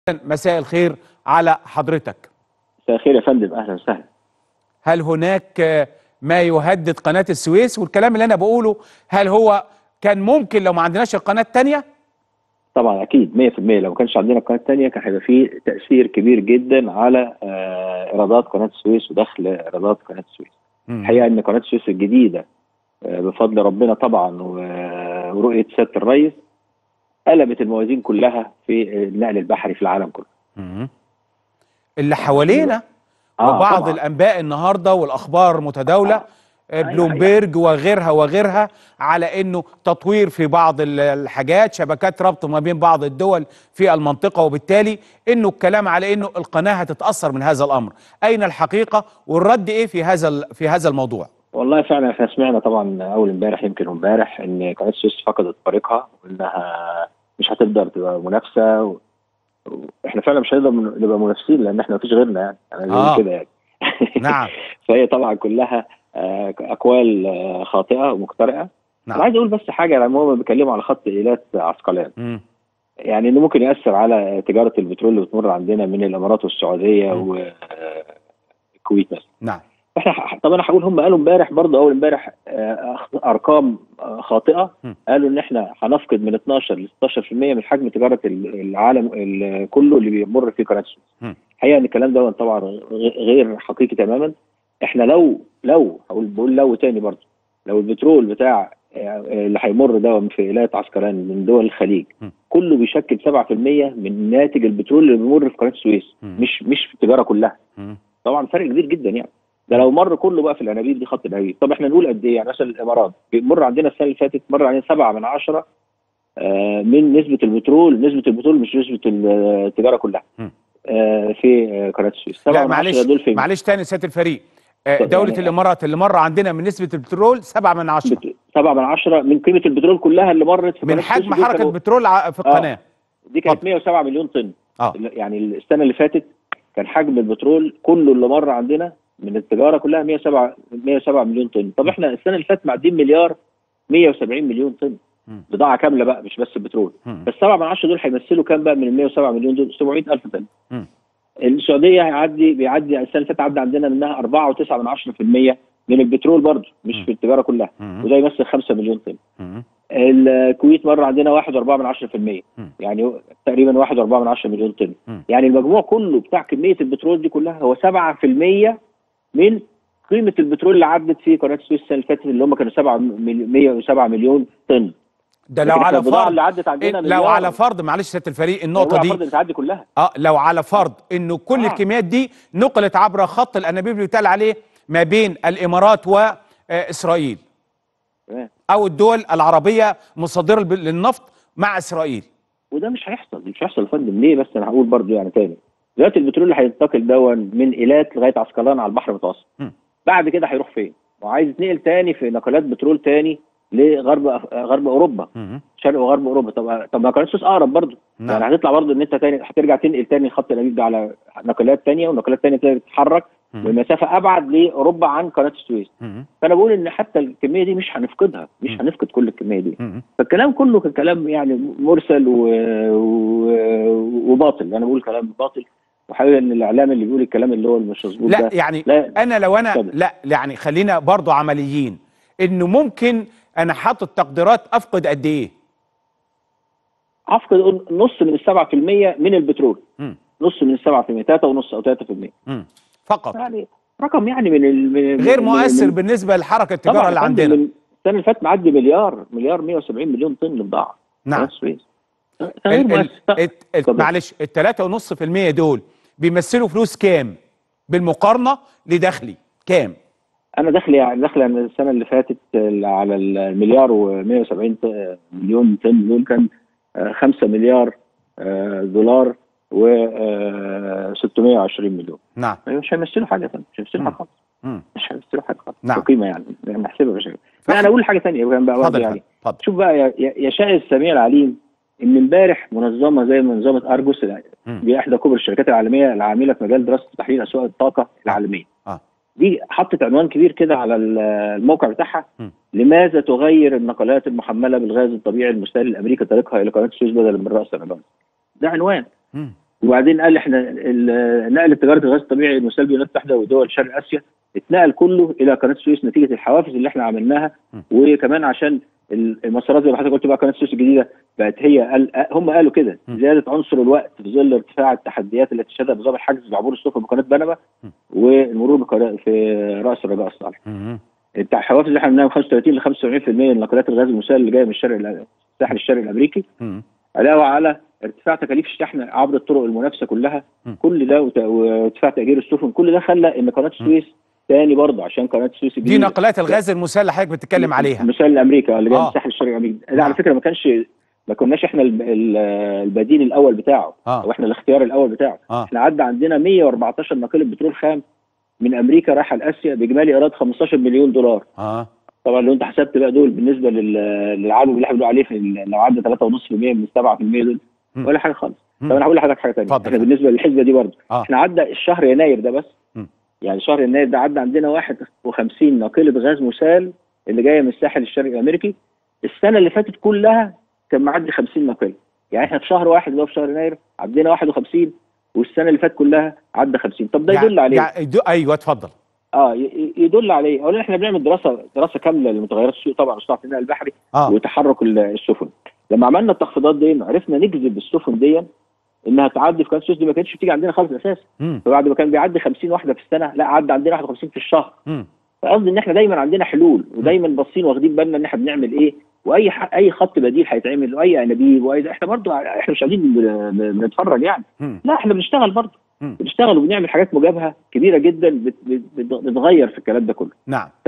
مساء الخير على حضرتك مساء الخير يا فندم اهلا وسهلا هل هناك آه، ما يهدد قناة السويس والكلام اللي أنا بقوله هل هو كان ممكن لو ما عندناش القناة التانية طبعا اكيد 100% لو ما كانش عندنا قناه ثانيه كان هيبقى فيه تاثير كبير جدا على آه، ايرادات قناه السويس ودخل ايرادات قناه السويس الحقيقه ان قناه السويس الجديده آه، بفضل ربنا طبعا و- ورؤيه سياده الرئيس قلبت الموازين كلها في النقل البحري في العالم كله مم. اللي حوالينا آه، وبعض طبعاً. الانباء النهارده والاخبار متداوله آه. آه، أيوة، بلومبيرج وغيرها وغيرها على انه تطوير في بعض ال- الحاجات شبكات ربط ما بين بعض الدول في المنطقه وبالتالي انه الكلام على انه القناه هتتاثر من هذا الامر اين الحقيقه والرد ايه في هذا ال- في هذا الموضوع والله فعلا احنا سمعنا طبعا اول امبارح يمكن امبارح ان قناه السويس فقدت طريقها وانها مش هتقدر تبقى منافسه و... و- احنا فعلا مش هنقدر من- نبقى منافسين لان احنا مفيش غيرنا يعني انا آه. آه. كده يعني نعم فهي طبعا كلها آه، اقوال آه، خاطئه ومخترقه انا نعم عايز اقول بس حاجه لما هم بيتكلموا على خط ايلات عسقلان مم. يعني انه ممكن ياثر على تجاره البترول اللي بتمر عندنا من الامارات والسعوديه مم. والكويت مثلا نعم احنا ح- طب انا هقول هم قالوا امبارح برضه اول امبارح آه، أخ- ارقام آه، خاطئه م. قالوا ان احنا هنفقد من 12 ل 16% من حجم تجاره ال- العالم ال- كله اللي بيمر في قناه م. السويس. الحقيقه ان الكلام ده طبعا غ- غير حقيقي تماما احنا لو لو هقول بقول لو تاني برضه لو البترول بتاع آه، اللي هيمر ده في ولايه عسقلان من دول الخليج م. كله بيشكل 7% من ناتج البترول اللي بيمر في قناه السويس م. مش مش في التجاره كلها مم. طبعا فرق كبير جدا يعني ده لو مر كله بقى في الانابيب دي خط الانابيب طب احنا نقول قد ايه يعني مثلا الامارات بيمر عندنا السنه اللي فاتت مر علينا 7 من 10 آه، من نسبه البترول نسبه البترول مش نسبه التجاره كلها م. آه، في آه، قناه السويس 7 لا من 10 معلش دول في معلش تاني سياده الفريق آه، اتفضل. دولة يعني- الامارات اللي مر عندنا من نسبة البترول 7 من 10 بت- 7 من 10 من قيمه البترول كلها اللي مرت في من قناة السويس حجم ودول حركة كانوا- بترول ع- في القناة دي كانت اتفضل. 107 مليون طن اه يعني السنه اللي فاتت كان حجم البترول كله اللي مر عندنا من التجاره كلها 107 107 مليون طن طب احنا السنه اللي فاتت معديين مليار 170 مليون طن مم. بضاعه كامله بقى مش بس البترول مم. بس 7 من 10 دول هيمثلوا كام بقى من ال 107 مليون دول 700 الف طن مم. السعوديه هيعدي بيعدي السنه اللي فاتت عدى عندنا منها 4.9 من 10% من البترول برضه مش مم. في التجاره كلها مم. وده يمثل 5 مليون طن مم. الكويت مر عندنا 1.4 من 10% مم. يعني تقريبا 1.4 من 10 مليون طن مم. يعني المجموع كله بتاع كميه البترول دي كلها هو 7% من قيمه البترول اللي عدت في قناه السويس السنه اللي فاتت اللي هم كانوا 7 107 مليون طن ده لكن لو إحنا على البضاعه فرض اللي عدت إن- عندنا لو مليار. على فرض معلش سياده الفريق النقطة لو دي فرض بتعدي كلها اه لو على فرض انه كل آه. الكميات دي نقلت عبر خط الانابيب اللي بيتقال عليه ما بين الامارات واسرائيل تمام او الدول العربيه مصدره الب- للنفط مع اسرائيل وده مش هيحصل مش هيحصل يا فندم ليه بس انا هقول برضو يعني تاني دلوقتي البترول اللي هينتقل دون من ايلات لغايه عسقلان على البحر المتوسط م. بعد كده هيروح فين؟ وعايز يتنقل تاني في نقلات بترول تاني لغرب أف- غرب اوروبا مم. شرق وغرب اوروبا طب طب ما قناه السويس اقرب برضه نعم. يعني هتطلع برضه ان انت تاني هترجع تنقل تاني خط الانابيب ده على نقلات تانيه ونقلات تانيه تقدر تتحرك مم. بمسافه ابعد لاوروبا عن قناه السويس مم. فانا بقول ان حتى الكميه دي مش هنفقدها مش مم. هنفقد كل الكميه دي مم. فالكلام كله كان كلام يعني مرسل و... و... وباطل انا بقول كلام باطل وحقيقة ان الاعلام اللي بيقول الكلام اللي هو مش مظبوط لا ده يعني لا انا لو انا اتفضل. لا يعني خلينا برضو عمليين انه ممكن انا حاطط تقديرات افقد قد ايه افقد نص من السبعة في المية من البترول مم. نص من السبعة في المية تلاتة ونص او تلاتة في المية مم. فقط يعني رقم يعني من ال... من غير من- مؤثر من... بالنسبه لحركه طبعاً التجاره اللي يا فندم عندنا من السنة اللي فاتت معدي مليار مليار 170 مليون طن بضاعة نعم قناة السويس غير ال- ال- مؤثر. ال- ال- اتفضل. معلش ال 3.5% دول بيمثلوا فلوس كام بالمقارنه لدخلي كام انا دخلي يعني دخلي أنا السنه اللي فاتت آه، على المليار و170 مليون طن دول كان 5 مليار آه، دولار و 620 مليون نعم مش هيمثلوا حاجه يا فندم مش هيمثلوا حاجه خالص مم. مش هيمثلوا حاجه خالص نعم. قيمه يعني يعني نحسبها مش ف- لا انا اقول حاجه ثانيه بقى برضه اتفضل يعني اتفضل شوف بقى يا- يا- يشاء السميع العليم ان امبارح منظمه زي منظمه ارجوس مم. دي احدى كبرى الشركات العالميه العامله في مجال دراسه وتحليل اسواق الطاقه العالميه اه دي حطت عنوان كبير كده على ال- الموقع بتاعها م. لماذا تغير النقلات المحمله بالغاز الطبيعي المستهل لامريكا طريقها الى قناه السويس بدلا من راس العنوان ده عنوان مم. وبعدين قال احنا ال- نقل تجاره الغاز الطبيعي المسال بالولايات المتحده ودول شرق اسيا اتنقل كله الى قناه السويس نتيجه الحوافز اللي احنا عملناها م. وكمان عشان المسارات زي ما حضرتك قلت بقى قناه السويس الجديده بقت هي قال هم قالوا كده م. زياده عنصر الوقت في ظل ارتفاع التحديات التي شهدها نظام الحجز بعبور السفن بقناه بنما م. والمرور بقناة- في راس الرجاء الصالح مم. بتاع الحوافز اللي احنا عملناها من 35 ل 75% من نقلات الغاز المسال اللي جايه من الشرق الأ- الساحل الشرقي الامريكي مم. علاوه على ارتفاع تكاليف الشحن عبر الطرق المنافسه كلها م. كل ده وت- وارتفاع تاجير السفن كل ده خلى ان قناه السويس تاني برضه عشان قناه السويس دي الجديدة نقلات الغاز المسال اللي حضرتك بتتكلم عليها مثال امريكا اللي جاي من آه. الساحل الشرقي الامريكي ده نعم. على فكره ما كانش ما كناش احنا الب- ال- البديل الاول بتاعه اه او احنا الاختيار الاول بتاعه اه احنا عدى عندنا 114 ناقله بترول خام من امريكا رايحه لاسيا باجمالي ايراد 15 مليون دولار اه طبعا لو انت حسبت بقى دول بالنسبه لل- للعدد اللي احنا بنقول عليه في ال- لو عدى 3.5% من 7% دول م. ولا حاجه خالص م. طب انا هقول لحضرتك حاجه ثانيه اتفضل. احنا بالنسبه للحسبه دي برضه اه احنا عدى الشهر يناير ده بس م. يعني شهر يناير ده عدى عندنا 51 ناقله غاز مسال اللي جايه من الساحل الشرقي الامريكي السنه اللي فاتت كلها كان معدي 50 ناقله يعني احنا في شهر واحد اللي هو في شهر يناير عدينا 51 والسنه اللي فاتت كلها عدى 50 طب ده يعني- يدل عليه يعني يدو- ايوه اتفضل اه ي- ي- يدل عليه اولا احنا بنعمل دراسه دراسه كامله لمتغيرات السوق طبعا وصناعه النقل البحري اه وتحرك ال- السفن لما عملنا التخفيضات دي عرفنا نجذب السفن دي انها تعدي في قناه السويس دي ما كانتش بتيجي عندنا خالص اساسا مم. فبعد ما كان بيعدي 50 واحده في السنه لا عدى عندنا 51 في الشهر مم. فقصدي ان احنا دايما عندنا حلول ودايما باصين واخدين بالنا ان احنا بنعمل ايه واي ح... اي خط بديل هيتعمل واي انابيب واي احنا برضو احنا مش قاعدين بن- بن- بنتفرج يعني مم. لا احنا بنشتغل برضو مم. بنشتغل وبنعمل حاجات مجابهه كبيره جدا بت... بت... بت- بتغير في الكلام ده كله نعم ف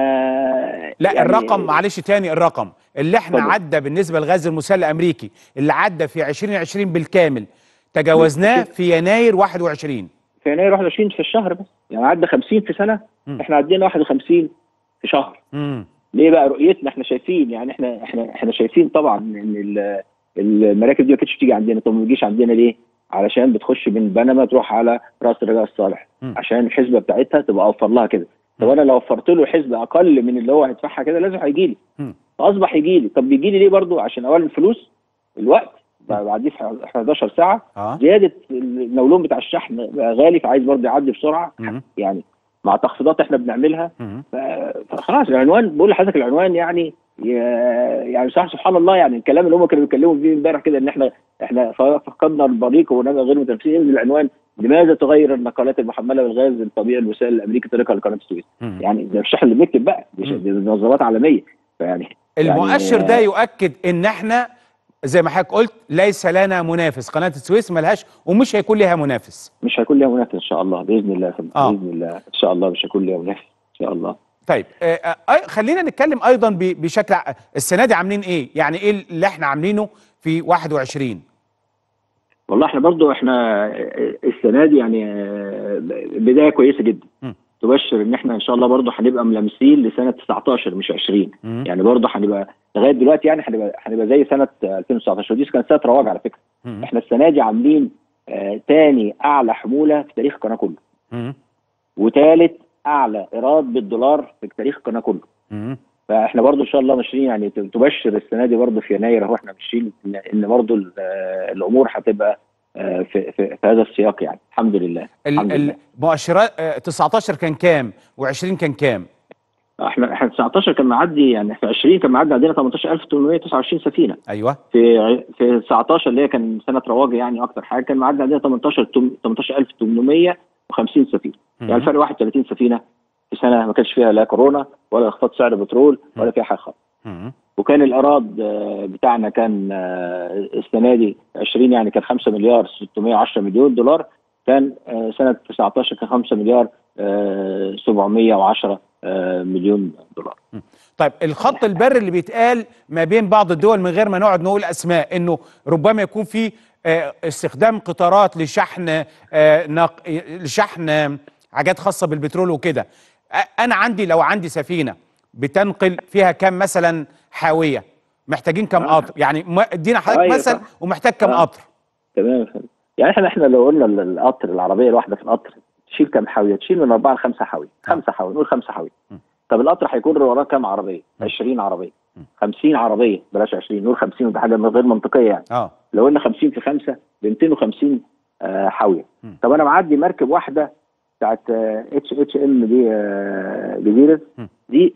لا يعني- الرقم معلش تاني الرقم اللي احنا اتفضل. عدى بالنسبه للغاز المسال الامريكي اللي عدى في 2020 بالكامل تجاوزناه في يناير 21 في يناير 21 في الشهر بس يعني عدى 50 في سنه مم. احنا عدينا 51 في شهر مم. ليه بقى رؤيتنا احنا شايفين يعني احنا احنا احنا شايفين طبعا ان ال- المراكب دي ما كانتش تيجي عندنا طب ما بتجيش عندنا ليه؟ علشان بتخش من بنما تروح على راس الرجاء الصالح مم. عشان الحسبه بتاعتها تبقى اوفر لها كده طب مم. انا لو وفرت له حسبه اقل من اللي هو هيدفعها كده لازم هيجي لي مم. فاصبح يجي لي طب بيجي لي ليه برضو عشان اولا الفلوس الوقت بقى بعديه في 11 ساعه اه زياده النولون بتاع الشحن بقى غالي فعايز برضه يعدي بسرعه مم. يعني مع تخفيضات احنا بنعملها مم. ف- فخلاص العنوان بقول لحضرتك العنوان يعني ي- يعني صح سبحان الله يعني الكلام اللي هم كانوا بيتكلموا فيه امبارح كده ان احنا احنا فقدنا البريق ونبقى غير متنافسين العنوان لماذا تغير النقلات المحمله بالغاز الطبيعي المسال الامريكي طريقه لقناه السويس مم. يعني ده مش احنا اللي بنكتب بقى دي مم. دي منظمات عالميه فيعني المؤشر يعني- ده يؤكد ان احنا زي ما حضرتك قلت ليس لنا منافس قناه السويس ملهاش ومش هيكون لها منافس مش هيكون ليها منافس ان شاء الله باذن الله يا فندم آه. باذن الله ان شاء الله مش هيكون ليها منافس ان شاء الله طيب آه، آه، خلينا نتكلم ايضا ب- بشكل ع- السنه دي عاملين ايه يعني ايه اللي احنا عاملينه في 21 والله احنا برضو احنا السنه دي يعني آه، بدايه كويسه جدا م. تبشر ان احنا ان شاء الله برضو هنبقى ملامسين لسنه 19 مش 20 مم. يعني برضو هنبقى لغايه دلوقتي يعني هنبقى هنبقى زي سنه 2019 ودي كانت سنه رواج على فكره مم. احنا السنه دي عاملين آه تاني اعلى حموله في تاريخ القناه كله مم. وثالث اعلى ايراد بالدولار في تاريخ القناه كله مم. فاحنا برضو ان شاء الله ماشيين يعني تبشر السنه دي برضو في يناير اهو احنا ماشيين ان إن برضو ال- آه، الامور هتبقى آه، في, في, في هذا السياق يعني الحمد لله الحمد ال- لله المؤشرات آه، 19 كان كام و20 كان كام احنا احنا 19 كان معدي يعني في 20 كان معدي عندنا 18829 سفينه ايوه في ع- في 19 اللي هي كان سنه رواج يعني اكتر حاجه كان معدي عندنا 18 تم- 18850 سفينه يعني مم. الفرق 31 سفينه في سنه ما كانش فيها لا كورونا ولا انخفاض سعر بترول ولا فيها حاجه خالص مم. وكان الايراد آه، بتاعنا كان آه، السنه دي 20 يعني كان 5 مليار 610 مليون دولار كان آه، سنه 19 كان 5 مليار آه، 710 آه، مليون دولار طيب الخط البري اللي بيتقال ما بين بعض الدول من غير ما نقعد نقول اسماء انه ربما يكون في آه، استخدام قطارات لشحن آه، نق... لشحن آه، حاجات خاصه بالبترول وكده آه، انا عندي لو عندي سفينه بتنقل فيها كام مثلا حاويه محتاجين كام آه. قطر يعني ما- ادينا حضرتك أيوة مثل طبعا. ومحتاج كام آه. قطر تمام يا فندم. يعني احنا احنا لو قلنا ال- القطر العربيه الواحده في القطر تشيل كام حاويه؟ تشيل من اربعه لخمسه حاويه، خمسه حاويه نقول خمسه حاويه. م. طب القطر هيكون وراه كام عربيه؟ م. 20 عربيه. م. 50 عربيه بلاش 20 نقول 50 ودي حاجه غير منطقيه يعني. اه لو قلنا 50 في 5 ب 250 آه، حاويه مم. طب انا معدي مركب واحده بتاعت اتش اتش ام دي آه، جزيره مم. دي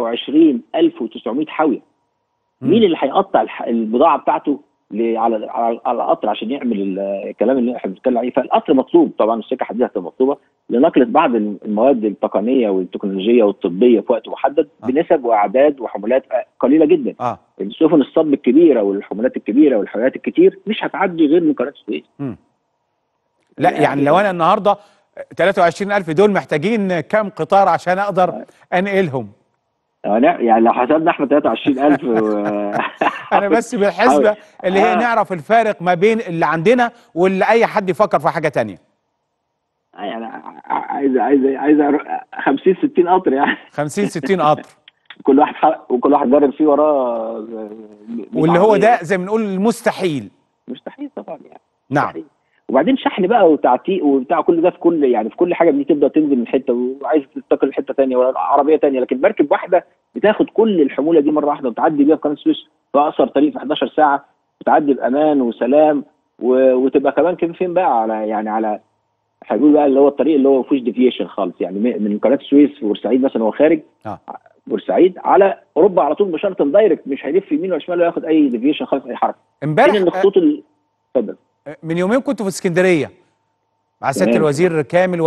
23900 حاويه مم. مين اللي هيقطع الح- البضاعه بتاعته ل- على على على القطر عشان يعمل ال- الكلام اللي احنا بنتكلم عليه فالقطر مطلوب طبعا السكه الحديديه هتبقى مطلوبه لنقل بعض المواد التقنيه والتكنولوجيه والطبيه في وقت محدد آه. بنسب واعداد وحمولات قليله جدا اه السفن الصب الكبيره والحمولات الكبيره والحاويات الكتير مش هتعدي غير من قناه السويس مم. لا يعني لو انا النهارده 23000 دول محتاجين كام قطار عشان اقدر انقلهم يعني يعني لو حسبنا احنا 23000 و... انا بس بالحسبه اللي هي آه. نعرف الفارق ما بين اللي عندنا واللي اي حد يفكر في حاجه تانية يعني عايز عايز عايز أروح 50 60 قطر يعني 50 60 قطر كل واحد حق وكل واحد جرب فيه وراه واللي هو ده زي ما نقول المستحيل مستحيل طبعا يعني نعم مستحيل. وبعدين شحن بقى وتعتيق وبتاع كل ده في كل يعني في كل حاجه دي تبدا تنزل من حته وعايز تنتقل لحته ثانيه ولا عربيه ثانيه لكن مركب واحده بتاخد كل الحموله دي مره واحده وتعدي بيها في قناه السويس في اقصر طريق في 11 ساعه وتعدي بامان وسلام و... وتبقى كمان كيف فين بقى على يعني على هنقول بقى اللي هو الطريق اللي هو ما فيهوش ديفيشن خالص يعني من من قناه السويس في بورسعيد مثلا هو خارج اه بورسعيد على اوروبا على طول مباشره دايركت مش هيلف يمين ولا شمال ولا ياخد اي ديفيشن خالص اي حركه امبارح فين الخطوط ال- اتفضل من يومين كنت في اسكندريه مع سياده تمام. الوزير كامل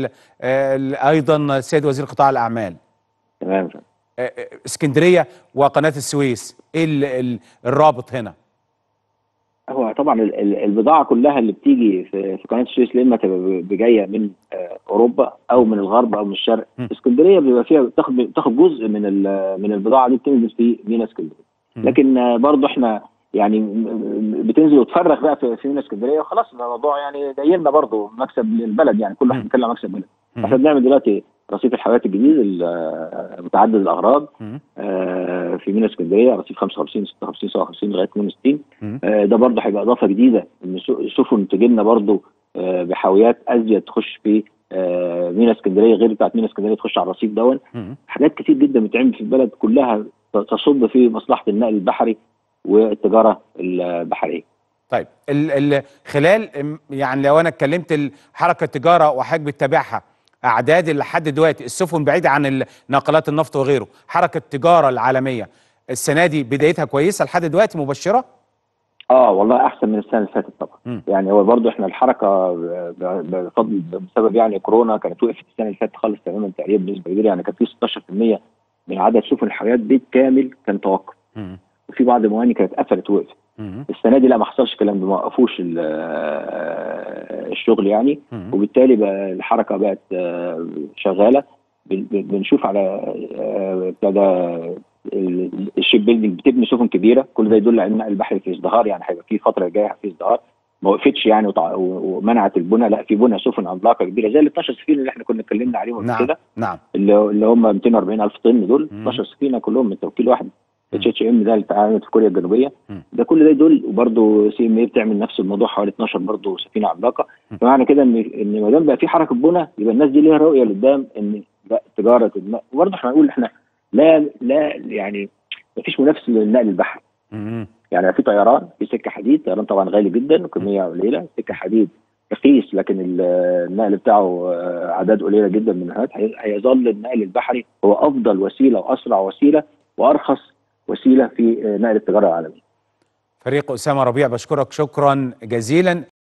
وايضا السيد وزير قطاع الاعمال تمام آه، آه، اسكندريه وقناه السويس ايه ال- ال- الرابط هنا هو طبعا ال- ال- البضاعه كلها اللي بتيجي في في قناه السويس يا اما تبقى ب- جايه من آه، اوروبا او من الغرب او من الشرق م. اسكندريه بيبقى فيها بتاخد بتاخد جزء من ال- من البضاعه دي بتنزل في مينا اسكندريه م. لكن آه، برضه احنا يعني م- م- بتنزل وتفرغ بقى في في مينا اسكندريه وخلاص الموضوع يعني جاي لنا برضه مكسب للبلد يعني كل واحد م. بيتكلم عن مكسب بلد م. احنا بنعمل دلوقتي رصيف الحاويات الجديد ال- آه، متعدد الاغراض مم. آه، في مينا اسكندريه رصيف 55 56 57 لغايه 62 مم. آه، ده برضه هيبقى اضافه جديده ان سو- سفن تجي لنا برضه آه، بحاويات ازيد تخش في آه، مينا اسكندريه غير بتاعت مينا اسكندريه تخش على الرصيف دون مم. حاجات كتير جدا بتتعمل في البلد كلها ت- تصب في مصلحه النقل البحري والتجاره البحريه طيب ال ال خلال ام- يعني لو انا اتكلمت ال- حركه التجاره وحضرتك بتتابعها اعداد اللي لحد دلوقتي السفن بعيده عن ال- ناقلات النفط وغيره حركه التجاره العالميه السنه دي بدايتها كويسه لحد دلوقتي مبشره اه والله احسن من السنه اللي فاتت طبعا مم. يعني هو برضه احنا الحركه ب- ب- بفضل بسبب يعني كورونا كانت وقفت السنه اللي فاتت خالص تماما تقريبا بنسبه كبيره يعني كان في 16% من عدد سفن الحاويات بالكامل كان توقف مم. وفي بعض المواني كانت قفلت وقفت مم. السنه دي لا ما حصلش الكلام ده ما وقفوش ال- آه، الشغل يعني مم. وبالتالي بقى الحركه بقت آه، شغاله بن- بن- بنشوف على آه، بتاع ده ال- الشيب بيلدينج بتبني سفن كبيره كل ده يدل على ان البحر في ازدهار يعني هيبقى في فتره جايه في ازدهار ما وقفتش يعني وتع- و- ومنعت البنى لا في بنى سفن عملاقه كبيره زي ال 12 سفينه اللي احنا كنا اتكلمنا عليهم قبل نعم كده نعم اللي اللي هم 240 الف طن دول مم. 12 سفينه كلهم من توكيل واحد مم. اتش اتش ام ده اللي اتعملت في كوريا الجنوبيه مم. ده كل ده يدل وبرده سي ام اي بتعمل نفس الموضوع حوالي 12 برضه سفينه عملاقه مم. فمعنى كده ان ان ما دام بقى في حركه بنى يبقى الناس دي ليها رؤيه لقدام ان لا تجاره الماء وبرضه احنا هنقول احنا لا لا يعني ما فيش منافس للنقل البحري مم. يعني في طيران في سكه حديد طيران طبعا غالي جدا وكميه قليله سكه حديد رخيص لكن ال- النقل بتاعه آه، اعداد قليله جدا من الهات هي- هيظل النقل البحري هو افضل وسيله واسرع وسيله وارخص وسيله في آه، نقل التجاره العالميه فريق اسامه ربيع بشكرك شكرا جزيلا